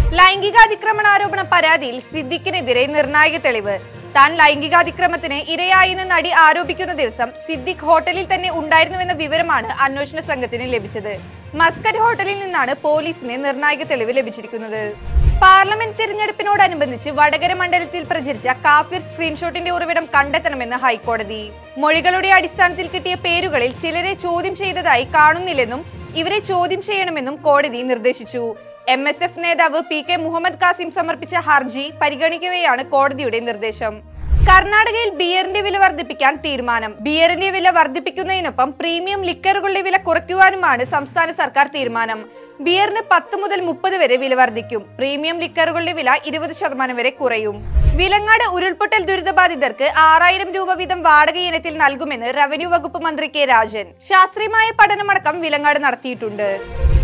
ലൈംഗികാതിക്രമണാരോപണ പരാതിയിൽ സിദ്ദിഖിനെതിരെ നിർണായക തെളിവ് താൻ ലൈംഗികാതിക്രമത്തിന് ഇരയായെന്ന് നടി ആരോപിക്കുന്ന ദിവസം സിദ്ദിഖ് ഹോട്ടലിൽ തന്നെ ഉണ്ടായിരുന്നുവെന്ന വിവരമാണ് അന്വേഷണ സംഘത്തിന് ലഭിച്ചത് മസ്കറ്റ് ഹോട്ടലിൽ നിന്നാണ് പോലീസിന് നിർണായക തെളിവ് ലഭിച്ചിരിക്കുന്നത് പാർലമെന്റ് തിരഞ്ഞെടുപ്പിനോടനുബന്ധിച്ച് വടകര മണ്ഡലത്തിൽ പ്രചരിച്ച കാഫിർ സ്ക്രീൻഷോട്ടിന്റെ ഉറവിടം കണ്ടെത്തണമെന്ന് ഹൈക്കോടതി മൊഴികളുടെ അടിസ്ഥാനത്തിൽ കിട്ടിയ പേരുകളിൽ ചിലരെ ചോദ്യം ചെയ്തതായി കാണുന്നില്ലെന്നും ഇവരെ ചോദ്യം ചെയ്യണമെന്നും കോടതി നിർദ്ദേശിച്ചു എം എസ് എഫ് നേതാവ് പി കെ മുഹമ്മദ് കാസിം സമർപ്പിച്ച ഹർജി പരിഗണിക്കവെയാണ് കോടതിയുടെ നിർദ്ദേശം കർണാടകയിൽ ബിയറിന്റെ വില വർദ്ധിപ്പിക്കാൻ തീരുമാനം ബിയറിന്റെ വില വർദ്ധിപ്പിക്കുന്നതിനൊപ്പം പ്രീമിയം ലിക്കറുകളുടെ വില കുറയ്ക്കുവാനുമാണ് സംസ്ഥാന സർക്കാർ തീരുമാനം ബിയറിന് പത്ത് മുതൽ മുപ്പത് വരെ വില വർദ്ധിക്കും പ്രീമിയം ലിക്കറുകളുടെ വില ഇരുപത് ശതമാനം വരെ കുറയും വിലങ്ങാട് ഉരുൾപൊട്ടൽ ദുരിതബാധിതർക്ക് ആറായിരം രൂപ വീതം വാടക ഇനത്തിൽ നൽകുമെന്ന് റവന്യൂ വകുപ്പ് മന്ത്രി കെ രാജൻ ശാസ്ത്രീയമായ പഠനമടക്കം വിലങ്ങാട് നടത്തിയിട്ടുണ്ട്